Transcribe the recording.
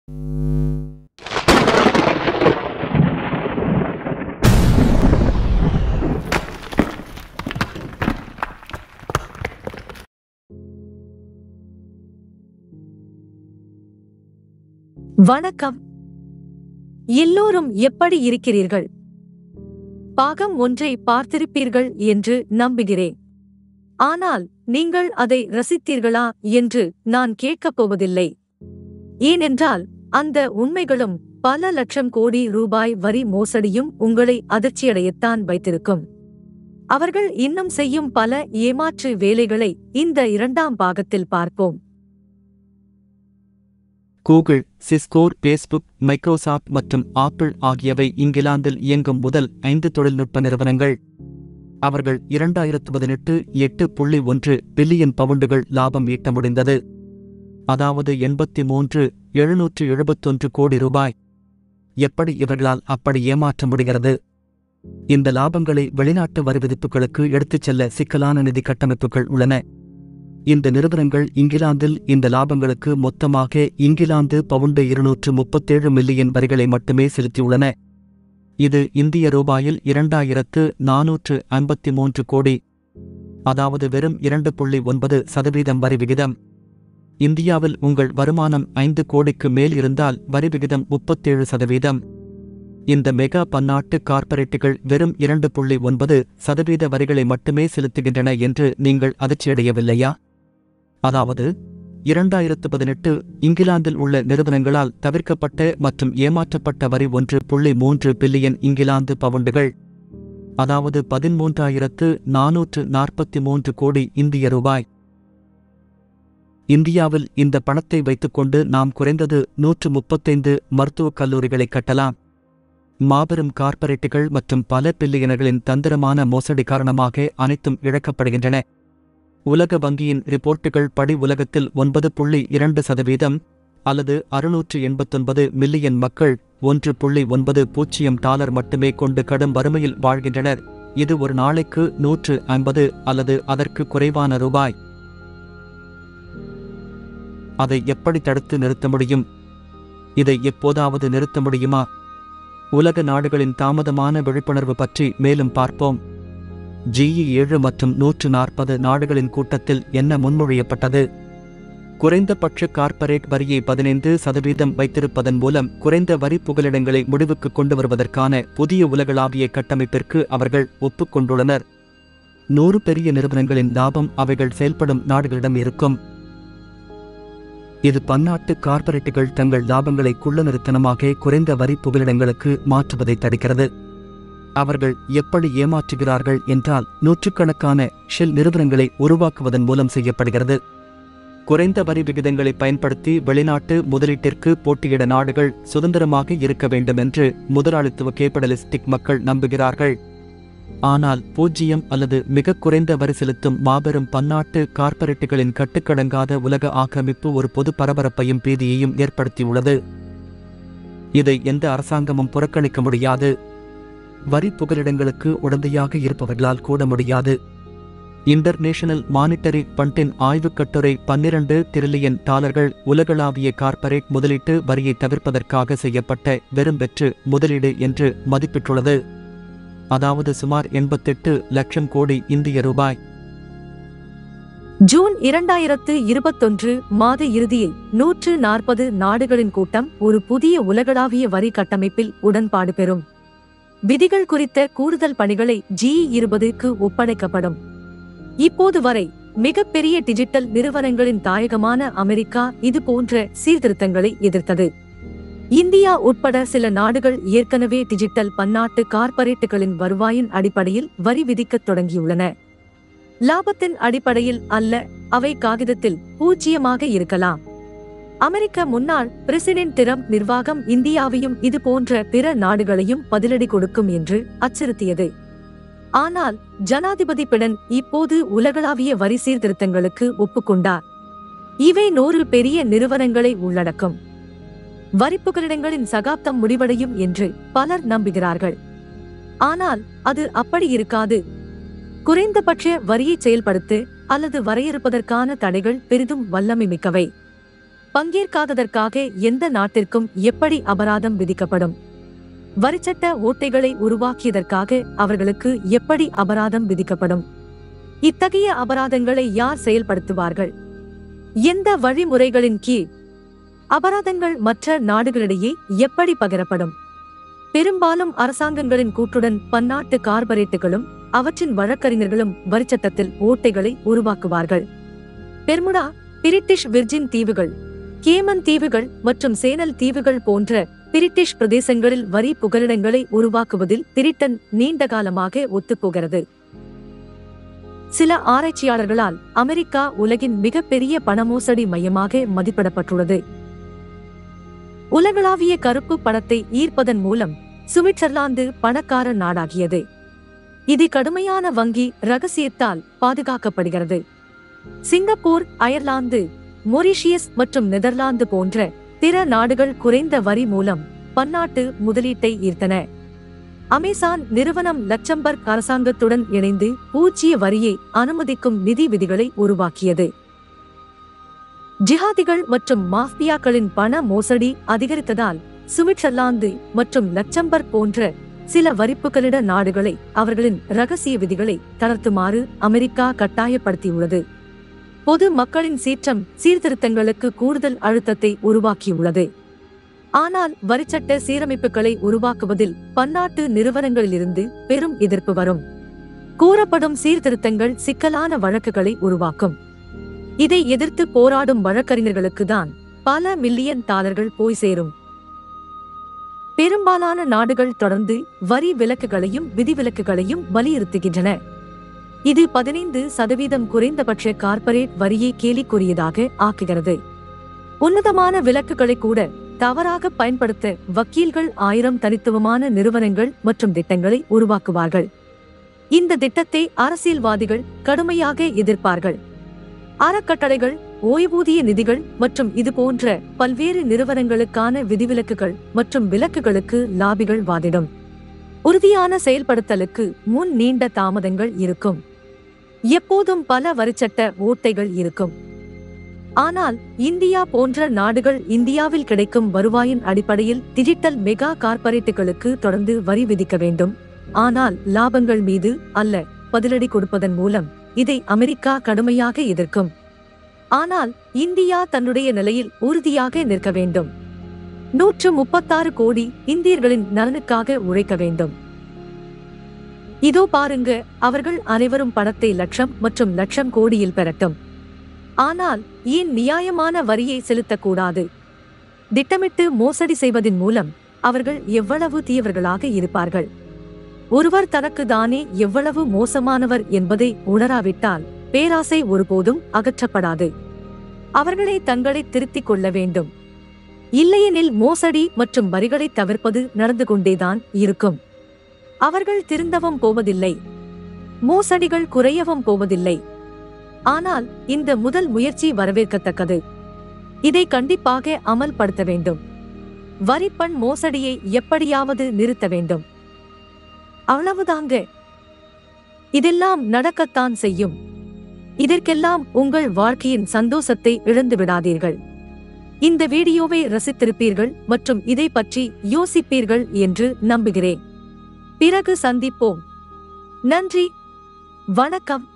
வணக்கம் எல்லோரும் எப்படி இருக்கிறீர்கள் பாகம் ஒன்றை பார்த்திருப்பீர்கள் என்று நம்புகிறேன் ஆனால் நீங்கள் அதை ரசித்தீர்களா என்று நான் கேட்கப் போவதில்லை ஏனென்றால் அந்த உண்மைகளும் பல லட்சம் கோடி ரூபாய் வரி மோசடியும் உங்களை அதிர்ச்சியடையத்தான் வைத்திருக்கும் அவர்கள் இன்னும் செய்யும் பல ஏமாற்று வேலைகளை இந்த இரண்டாம் பாகத்தில் பார்ப்போம் கூகுள் சிஸ்கோர் பேஸ்புக் மைக்ரோசாஃப்ட் மற்றும் ஆப்பிள் ஆகியவை இங்கிலாந்தில் இயங்கும் முதல் ஐந்து தொழில்நுட்ப நிறுவனங்கள் அவர்கள் இரண்டாயிரத்து பதினெட்டு எட்டு புள்ளி ஒன்று பில்லியன் பவுண்டுகள் லாபம் ஈட்ட முடிந்தது அதாவது எண்பத்தி மூன்று எழுநூற்று எழுபத்தொன்று கோடி ரூபாய் எப்படி இவர்களால் அப்படி ஏமாற்ற முடிகிறது இந்த லாபங்களை வெளிநாட்டு வரி விதிப்புகளுக்கு எடுத்துச் செல்ல சிக்கலான நிதி கட்டமைப்புகள் உள்ளன இந்த நிறுவனங்கள் இங்கிலாந்தில் இந்த லாபங்களுக்கு மொத்தமாக இங்கிலாந்து பவுண்டு இருநூற்று முப்பத்தேழு மில்லியன் வரிகளை மட்டுமே செலுத்தியுள்ளன இது இந்திய ரூபாயில் இரண்டாயிரத்து நாநூற்று ஐம்பத்தி மூன்று கோடி அதாவது வெறும் இரண்டு புள்ளி ஒன்பது சதவீதம் வரி விகிதம் இந்தியாவில் உங்கள் வருமானம் ஐந்து கோடிக்கு மேல் இருந்தால் வரி விகிதம் முப்பத்தேழு சதவீதம் இந்த மெகா பன்னாட்டு கார்ப்பரேட்டுகள் வெறும் இரண்டு புள்ளி ஒன்பது சதவீத வரிகளை மட்டுமே செலுத்துகின்றன என்று நீங்கள் அதிர்ச்சியடையவில்லையா அதாவது இரண்டாயிரத்து பதினெட்டு இங்கிலாந்தில் உள்ள நிறுவனங்களால் தவிர்க்கப்பட்ட மற்றும் ஏமாற்றப்பட்ட வரி ஒன்று புள்ளி மூன்று பில்லியன் இங்கிலாந்து பவுண்டுகள் அதாவது பதிமூன்றாயிரத்து நாநூற்று நாற்பத்தி மூன்று கோடி இந்திய ரூபாய் இந்தியாவில் இந்த பணத்தை வைத்துக்கொண்டு நாம் குறைந்தது நூற்று முப்பத்தைந்து மருத்துவக் கல்லூரிகளை கட்டலாம் மாபெரும் கார்ப்பரேட்டுகள் மற்றும் பல பில்லியனர்களின் தந்திரமான மோசடி காரணமாக அனைத்தும் இழக்கப்படுகின்றன உலக வங்கியின் ரிப்போர்ட்டுகள் படி உலகத்தில் ஒன்பது புள்ளி இரண்டு சதவீதம் அல்லது அறுநூற்று எண்பத்தொன்பது மில்லியன் மக்கள் ஒன்று புள்ளி ஒன்பது பூஜ்ஜியம் டாலர் மட்டுமே கொண்டு கடும் வறுமையில் வாழ்கின்றனர் இது ஒரு நாளைக்கு நூற்று ஐம்பது அல்லது அதற்கு குறைவான ரூபாய் அதை எப்படி தடுத்து நிறுத்த முடியும் இதை எப்போதாவது நிறுத்த முடியுமா உலக நாடுகளின் தாமதமான விழிப்புணர்வு பற்றி மேலும் பார்ப்போம் ஜிஇ ஏழு மற்றும் நூற்று நாற்பது நாடுகளின் கூட்டத்தில் என்ன முன்மொழியப்பட்டது குறைந்தபட்ச கார்ப்பரேட் வரியை பதினைந்து சதவீதம் வைத்திருப்பதன் மூலம் குறைந்த வரி புகலிடங்களை முடிவுக்கு கொண்டு வருவதற்கான புதிய உலகளாவிய கட்டமைப்பிற்கு அவர்கள் ஒப்புக்கொண்டுள்ளனர் நூறு பெரிய நிறுவனங்களின் லாபம் அவைகள் செயல்படும் நாடுகளிடம் இருக்கும் இது பன்னாட்டு கார்ப்பரேட்டுகள் தங்கள் லாபங்களை குள்ளநிறுத்தனமாக குறைந்த வரி புகலிடங்களுக்கு மாற்றுவதை தடுக்கிறது அவர்கள் எப்படி ஏமாற்றுகிறார்கள் என்றால் நூற்றுக்கணக்கான ஷெல் நிறுவனங்களை உருவாக்குவதன் மூலம் செய்யப்படுகிறது குறைந்த வரி விகிதங்களை பயன்படுத்தி வெளிநாட்டு முதலீட்டிற்கு போட்டியிட நாடுகள் சுதந்திரமாக இருக்க வேண்டும் என்று முதலாளித்துவ கேபிடலிஸ்டிக் மக்கள் நம்புகிறார்கள் ஆனால் பூஜ்ஜியம் அல்லது மிக குறைந்த வரி செலுத்தும் மாபெரும் பன்னாட்டு கார்ப்பரேட்டுகளின் கட்டுக்கடங்காத உலக ஆக்கிரமிப்பு ஒரு பொது பரபரப்பையும் பீதியையும் ஏற்படுத்தியுள்ளது இதை எந்த அரசாங்கமும் புறக்கணிக்க முடியாது வரி புகலிடங்களுக்கு உடந்தையாக இருப்பவர்களால் கூட முடியாது இன்டர்நேஷனல் மானிட்டரி பண்டின் ஆய்வுக் கட்டுரை பன்னிரண்டு டிரில்லியன் டாலர்கள் உலகளாவிய கார்ப்பரேட் முதலீட்டு வரியை தவிர்ப்பதற்காக செய்யப்பட்ட வெறும் வெற்று முதலீடு என்று மதிப்பிட்டுள்ளது அதாவது சுமார் எண்பத்தெட்டு லட்சம் கோடி இந்திய ரூபாய் ஜூன் இரண்டாயிரத்து இருபத்தொன்று மாத இறுதியில் நூற்று நாற்பது நாடுகளின் கூட்டம் ஒரு புதிய உலகளாவிய வரி கட்டமைப்பில் உடன்பாடு பெறும் விதிகள் குறித்த கூடுதல் பணிகளை ஜி இருபதுக்கு ஒப்படைக்கப்படும் இப்போது வரை மிகப்பெரிய டிஜிட்டல் நிறுவனங்களின் தாயகமான அமெரிக்கா இது போன்ற சீர்திருத்தங்களை எதிர்த்தது இந்தியா உட்பட சில நாடுகள் ஏற்கனவே டிஜிட்டல் பன்னாட்டு கார்ப்பரேட்டுகளின் வருவாயின் அடிப்படையில் வரி விதிக்கத் தொடங்கியுள்ளன லாபத்தின் அடிப்படையில் அல்ல அவை காகிதத்தில் பூஜ்ஜியமாக இருக்கலாம் அமெரிக்க முன்னாள் பிரசிடென்ட் டிரம்ப் நிர்வாகம் இந்தியாவையும் இது போன்ற பிற நாடுகளையும் பதிலடி கொடுக்கும் என்று அச்சுறுத்தியது ஆனால் ஜனாதிபதி பிடன் இப்போது உலகளாவிய வரி சீர்திருத்தங்களுக்கு ஒப்புக்கொண்டார் இவை நூறு பெரிய நிறுவனங்களை உள்ளடக்கும் வரிப்புகலிடங்களின் சகாப்தம் முடிவடையும் என்று பலர் நம்புகிறார்கள் ஆனால் அது அப்படி இருக்காது குறைந்தபட்ச வரியை செயல்படுத்து அல்லது வரையறுப்பதற்கான தடைகள் பெரிதும் வல்லமை மிக்கவை பங்கேற்காததற்காக எந்த நாட்டிற்கும் எப்படி அபராதம் விதிக்கப்படும் வரிச்சட்ட ஓட்டைகளை உருவாக்கியதற்காக அவர்களுக்கு எப்படி அபராதம் விதிக்கப்படும் இத்தகைய அபராதங்களை யார் செயல்படுத்துவார்கள் எந்த வழிமுறைகளின் கீழ் அபராதங்கள் மற்ற நாடுகளிடையே எப்படி பகிரப்படும் பெரும்பாலும் அரசாங்கங்களின் கூற்றுடன் பன்னாட்டு கார்ப்பரேட்டுகளும் அவற்றின் வழக்கறிஞர்களும் வரிச்சட்டத்தில் ஓட்டைகளை உருவாக்குவார்கள் பெர்முடா பிரிட்டிஷ் விர்ஜின் தீவுகள் கேமன் தீவுகள் மற்றும் சேனல் தீவுகள் போன்ற பிரிட்டிஷ் பிரதேசங்களில் வரி புகலிடங்களை உருவாக்குவதில் பிரிட்டன் நீண்ட காலமாக ஒத்துப்போகிறது சில ஆராய்ச்சியாளர்களால் அமெரிக்கா உலகின் மிகப்பெரிய பணமோசடி மையமாக மதிப்பிடப்பட்டுள்ளது உலகளாவிய கருப்பு பணத்தை ஈர்ப்பதன் மூலம் சுவிட்சர்லாந்து பணக்கார நாடாகியது இது கடுமையான வங்கி ரகசியத்தால் பாதுகாக்கப்படுகிறது சிங்கப்பூர் அயர்லாந்து மொரிஷியஸ் மற்றும் நெதர்லாந்து போன்ற பிற நாடுகள் குறைந்த வரி மூலம் பன்னாட்டு முதலீட்டை ஈர்த்தன அமேசான் நிறுவனம் லக்சம்பர்க் அரசாங்கத்துடன் இணைந்து பூஜ்ஜிய வரியை அனுமதிக்கும் நிதி விதிகளை உருவாக்கியது ஜிஹாதிகள் மற்றும் மாஃபியாக்களின் பண மோசடி அதிகரித்ததால் சுவிட்சர்லாந்து மற்றும் லக்சம்பர்க் போன்ற சில வரிப்புகளிட நாடுகளை அவர்களின் ரகசிய விதிகளை தளர்த்துமாறு அமெரிக்கா கட்டாயப்படுத்தியுள்ளது பொது மக்களின் சீற்றம் சீர்திருத்தங்களுக்கு கூடுதல் அழுத்தத்தை உருவாக்கியுள்ளது ஆனால் வரிச்சட்ட சீரமைப்புகளை உருவாக்குவதில் பன்னாட்டு நிறுவனங்களிலிருந்து பெரும் எதிர்ப்பு வரும் கூறப்படும் சீர்திருத்தங்கள் சிக்கலான வழக்குகளை உருவாக்கும் இதை எதிர்த்து போராடும் வழக்கறிஞர்களுக்கு தான் பல மில்லியன் டாலர்கள் போய் சேரும் பெரும்பாலான நாடுகள் தொடர்ந்து வரி விலக்குகளையும் விதிவிலக்குகளையும் வலியுறுத்துகின்றன இது பதினைந்து சதவீதம் குறைந்தபட்ச கார்ப்பரேட் வரியை கேலிக்குரியதாக ஆக்குகிறது உன்னதமான விலக்குகளை கூட தவறாக பயன்படுத்த வக்கீல்கள் ஆயிரம் தனித்துவமான நிறுவனங்கள் மற்றும் திட்டங்களை உருவாக்குவார்கள் இந்த திட்டத்தை அரசியல்வாதிகள் கடுமையாக எதிர்ப்பார்கள் அறக்கட்டளைகள் ஓய்வூதிய நிதிகள் மற்றும் இதுபோன்ற பல்வேறு நிறுவனங்களுக்கான விதிவிலக்குகள் மற்றும் விலக்குகளுக்கு லாபிகள் வாதிடும் உறுதியான செயல்படுத்தலுக்கு முன் நீண்ட தாமதங்கள் இருக்கும் எப்போதும் பல வரிச்சட்ட ஓட்டைகள் இருக்கும் ஆனால் இந்தியா போன்ற நாடுகள் இந்தியாவில் கிடைக்கும் வருவாயின் அடிப்படையில் டிஜிட்டல் மெகா கார்ப்பரேட்டுகளுக்கு தொடர்ந்து வரி விதிக்க வேண்டும் ஆனால் லாபங்கள் மீது அல்ல பதிலடி கொடுப்பதன் மூலம் இதை அமெரிக்கா கடுமையாக எதிர்க்கும் ஆனால் இந்தியா தன்னுடைய நிலையில் உறுதியாக நிற்க வேண்டும் நூற்று முப்பத்தாறு கோடி இந்தியர்களின் நலனுக்காக உழைக்க வேண்டும் இதோ பாருங்க அவர்கள் அனைவரும் பணத்தை லட்சம் மற்றும் லட்சம் கோடியில் பெறட்டும் ஆனால் ஏன் நியாயமான வரியை செலுத்தக்கூடாது திட்டமிட்டு மோசடி செய்வதன் மூலம் அவர்கள் எவ்வளவு தீயவர்களாக இருப்பார்கள் ஒருவர் தனக்கு தானே எவ்வளவு மோசமானவர் என்பதை உணராவிட்டால் பேராசை ஒருபோதும் அகற்றப்படாது அவர்களே தங்களை திருத்திக் கொள்ள வேண்டும் இல்லையெனில் மோசடி மற்றும் வரிகளை தவிர்ப்பது நடந்து கொண்டேதான் இருக்கும் அவர்கள் திருந்தவும் போவதில்லை மோசடிகள் குறையவும் போவதில்லை ஆனால் இந்த முதல் முயற்சி வரவேற்கத்தக்கது இதை கண்டிப்பாக அமல்படுத்த வேண்டும் வரிப்பண் மோசடியை எப்படியாவது நிறுத்த வேண்டும் அவ்வளவுதாங்க இதெல்லாம் நடக்கத்தான் செய்யும் இதற்கெல்லாம் உங்கள் வாழ்க்கையின் சந்தோஷத்தை இழந்து விடாதீர்கள் இந்த வீடியோவை ரசித்திருப்பீர்கள் மற்றும் இதை பற்றி யோசிப்பீர்கள் என்று நம்புகிறேன் பிறகு சந்திப்போம் நன்றி வணக்கம்